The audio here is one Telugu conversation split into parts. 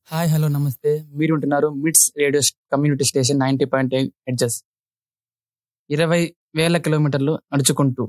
హాయ్ హలో నమస్తే మీరు ఉంటున్నారు mids radio community station ninety point eight హెడ్జెస్ ఇరవై వేల కిలోమీటర్లు నడుచుకుంటూ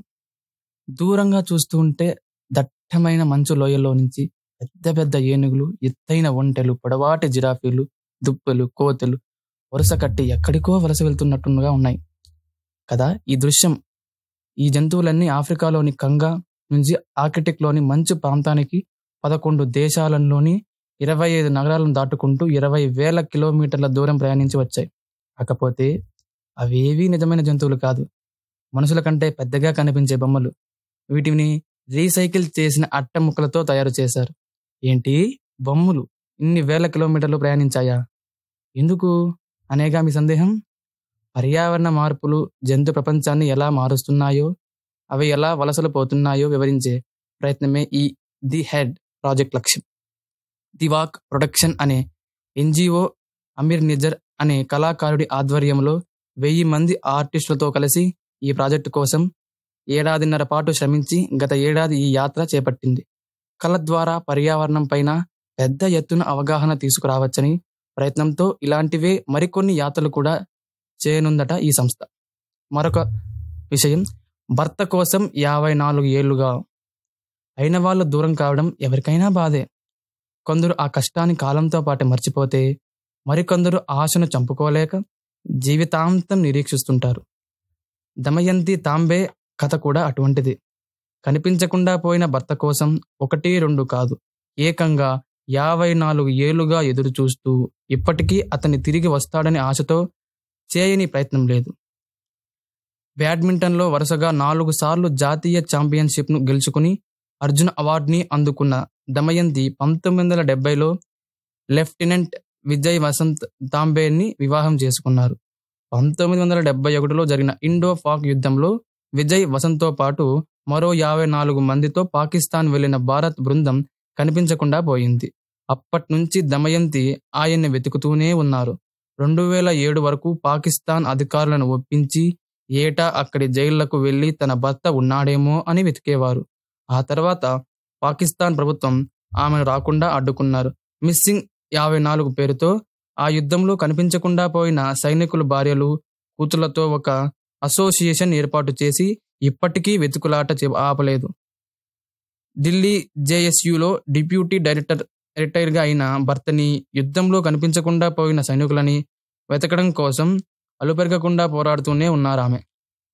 దూరంగా చూస్తూ ఉంటే దట్టమైన మంచు లోయల్లో నుంచి పెద్ద పెద్ద ఏనుగులు ఎత్తైన ఒంటెలు పొడవాటి జిరాఫీలు దుప్పలు కోతలు వరుస కట్టి ఎక్కడికో వలస వెళ్తున్నట్టుగా ఉన్నాయి కదా ఈ దృశ్యం ఈ జంతువులన్నీ ఆఫ్రికాలోని కంగా నుంచి ఆర్కిటిక్లోని మంచు ప్రాంతానికి పదకొండు దేశాలలోని ఇరవై ఐదు నగరాలను దాటుకుంటూ ఇరవై వేల కిలోమీటర్ల దూరం ప్రయాణించి వచ్చాయి కాకపోతే అవేవీ నిజమైన జంతువులు కాదు మనుషుల కంటే పెద్దగా కనిపించే బొమ్మలు వీటిని రీసైకిల్ చేసిన అట్ట ముక్కలతో తయారు చేశారు ఏంటి బొమ్మలు ఇన్ని వేల కిలోమీటర్లు ప్రయాణించాయా ఎందుకు అనేగా మీ సందేహం పర్యావరణ మార్పులు జంతు ప్రపంచాన్ని ఎలా మారుస్తున్నాయో అవి ఎలా వలసలు పోతున్నాయో వివరించే ప్రయత్నమే ఈ ది హెడ్ ప్రాజెక్ట్ లక్ష్యం దివాక్ ప్రొడక్షన్ అనే ఎన్జిఓ అమీర్ నిజర్ అనే కళాకారుడి ఆధ్వర్యంలో వెయ్యి మంది ఆర్టిస్టులతో కలిసి ఈ ప్రాజెక్టు కోసం ఏడాదిన్నర పాటు శ్రమించి గత ఏడాది ఈ యాత్ర చేపట్టింది కళ ద్వారా పర్యావరణం పైన పెద్ద ఎత్తున అవగాహన తీసుకురావచ్చని ప్రయత్నంతో ఇలాంటివే మరికొన్ని యాత్రలు కూడా చేయనుందట ఈ సంస్థ మరొక విషయం భర్త కోసం యాభై నాలుగు ఏళ్లుగా అయిన వాళ్ళు దూరం కావడం ఎవరికైనా బాధే కొందరు ఆ కష్టాన్ని కాలంతో పాటు మర్చిపోతే మరికొందరు ఆశను చంపుకోలేక జీవితాంతం నిరీక్షిస్తుంటారు దమయంతి తాంబే కథ కూడా అటువంటిది కనిపించకుండా పోయిన భర్త కోసం ఒకటి రెండు కాదు ఏకంగా యాభై నాలుగు ఏళ్లుగా ఎదురు చూస్తూ ఇప్పటికీ అతన్ని తిరిగి వస్తాడని ఆశతో చేయని ప్రయత్నం లేదు బ్యాడ్మింటన్లో వరుసగా నాలుగు సార్లు జాతీయ ఛాంపియన్షిప్ను గెలుచుకుని అర్జున్ అవార్డుని అందుకున్న దమయంతి పంతొమ్మిది వందల డెబ్బైలో లెఫ్టినెంట్ విజయ్ వసంత్ తాంబేని వివాహం చేసుకున్నారు పంతొమ్మిది వందల డెబ్బై ఒకటిలో జరిగిన ఇండో పాక్ యుద్ధంలో విజయ్ వసంత్తో పాటు మరో యాభై నాలుగు మందితో పాకిస్తాన్ వెళ్లిన భారత్ బృందం కనిపించకుండా పోయింది అప్పటి నుంచి దమయంతి ఆయన్ని వెతుకుతూనే ఉన్నారు రెండు వేల ఏడు వరకు పాకిస్తాన్ అధికారులను ఒప్పించి ఏటా అక్కడి జైళ్లకు వెళ్లి తన భర్త ఉన్నాడేమో అని వెతికేవారు ఆ తర్వాత పాకిస్తాన్ ప్రభుత్వం ఆమెను రాకుండా అడ్డుకున్నారు మిస్సింగ్ యాభై నాలుగు పేరుతో ఆ యుద్ధంలో కనిపించకుండా పోయిన సైనికుల భార్యలు కూతుళ్లతో ఒక అసోసియేషన్ ఏర్పాటు చేసి ఇప్పటికీ వెతుకులాట చే- ఆపలేదు ఢిల్లీ జేఎస్యులో డిప్యూటీ డైరెక్టర్ రిటైర్గా అయిన భర్తని యుద్ధంలో కనిపించకుండా పోయిన సైనికులని వెతకడం కోసం అలుపెరగకుండా పోరాడుతూనే ఉన్నారు ఆమె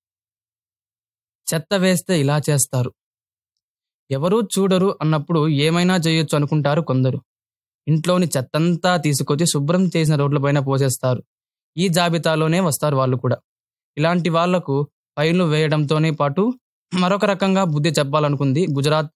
చెత్త వేస్తే ఇలా చేస్తారు ఎవరూ చూడరు అన్నప్పుడు ఏమైనా చేయొచ్చు అనుకుంటారు కొందరు ఇంట్లోని చెత్తంతా తీసుకొచ్చి శుభ్రం చేసిన రోడ్లపైన పోసేస్తారు ఈ జాబితాలోనే వస్తారు వాళ్ళు కూడా ఇలాంటి వాళ్లకు ఫైన్లు వేయడంతోనే పాటు మరొక రకంగా బుద్ధి చెప్పాలనుకుంది గుజరాత్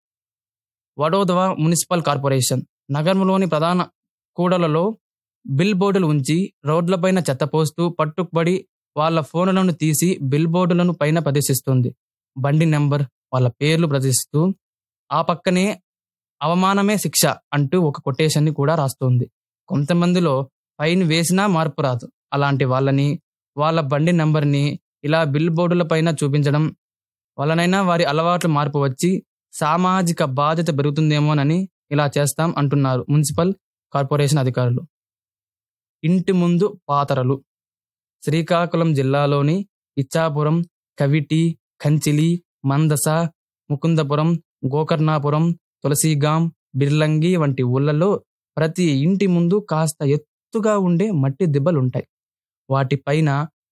వడోదర మున్సిపల్ కార్పొరేషన్ నగరంలోని ప్రధాన కూడలలో బిల్ బోర్డులు ఉంచి రోడ్లపైన చెత్త పోస్తూ పట్టుబడి వాళ్ళ ఫోన్లను తీసి బిల్ బోర్డులను పైన ప్రదర్శిస్తుంది బండి నెంబర్ వాళ్ళ పేర్లు ప్రదర్శిస్తూ ఆ పక్కనే అవమానమే శిక్ష అంటూ ఒక కొటేషన్ని కూడా రాస్తోంది కొంతమందిలో ఫైన్ వేసినా మార్పు రాదు అలాంటి వాళ్ళని వాళ్ళ బండి నంబర్ని ఇలా బిల్ బోర్డుల పైన చూపించడం వలనైనా వారి అలవాట్లు మార్పు వచ్చి సామాజిక బాధ్యత పెరుగుతుందేమోనని ఇలా చేస్తాం అంటున్నారు మున్సిపల్ కార్పొరేషన్ అధికారులు ఇంటి ముందు పాతరలు శ్రీకాకుళం జిల్లాలోని ఇచ్చాపురం కవిటి కంచిలి మందస ముకుందపురం గోకర్ణాపురం తులసిగాం బిర్లంగి వంటి ఊళ్ళలో ప్రతి ఇంటి ముందు కాస్త ఎత్తుగా ఉండే మట్టి దిబ్బలుంటాయి వాటిపైన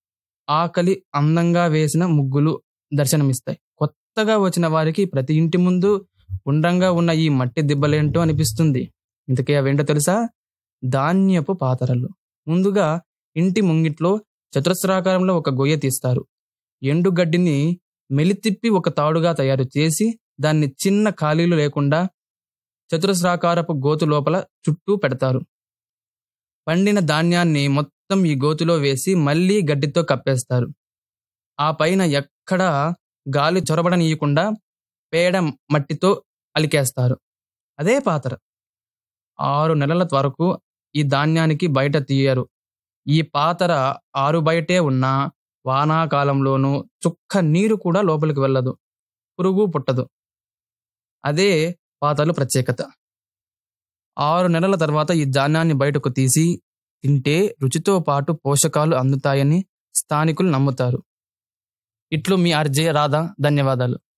ఆకలి అందంగా వేసిన ముగ్గులు దర్శనమిస్తాయి కొత్తగా వచ్చిన వారికి ప్రతి ఇంటి ముందు ఉండ్రంగా ఉన్న ఈ మట్టి దిబ్బలేంటో అనిపిస్తుంది ఇంతకీ అవేంటో తెలుసా ధాన్యపు పాతరలు ముందుగా ఇంటి ముంగిట్లో చతురస్రాకారంలో ఒక గొయ్య తీస్తారు ఎండుగడ్డిని మెలితిప్పి ఒక తాడుగా తయారు చేసి దాన్ని చిన్న ఖాళీలు లేకుండా చతురస్రాకారపు గోతు లోపల చుట్టూ పెడతారు పండిన ధాన్యాన్ని మొత్తం ఈ గోతులో వేసి మళ్ళీ గడ్డితో కప్పేస్తారు ఆ పైన ఎక్కడా గాలి చొరబడనీయకుండా పేడ మట్టితో అలికేస్తారు అదే పాత్ర ఆరు నెలల వరకు ఈ ధాన్యానికి బయట తీయరు ఈ పాతర ఆరు బయటే ఉన్నా వానాకాలంలోనూ చుక్క నీరు కూడా లోపలికి వెళ్ళదు పురుగు పుట్టదు అదే పాతలు ప్రత్యేకత ఆరు నెలల తర్వాత ఈ ధాన్యాన్ని బయటకు తీసి తింటే రుచితో పాటు పోషకాలు అందుతాయని స్థానికులు నమ్ముతారు ఇట్లు మీ ఆర్జే రాధా ధన్యవాదాలు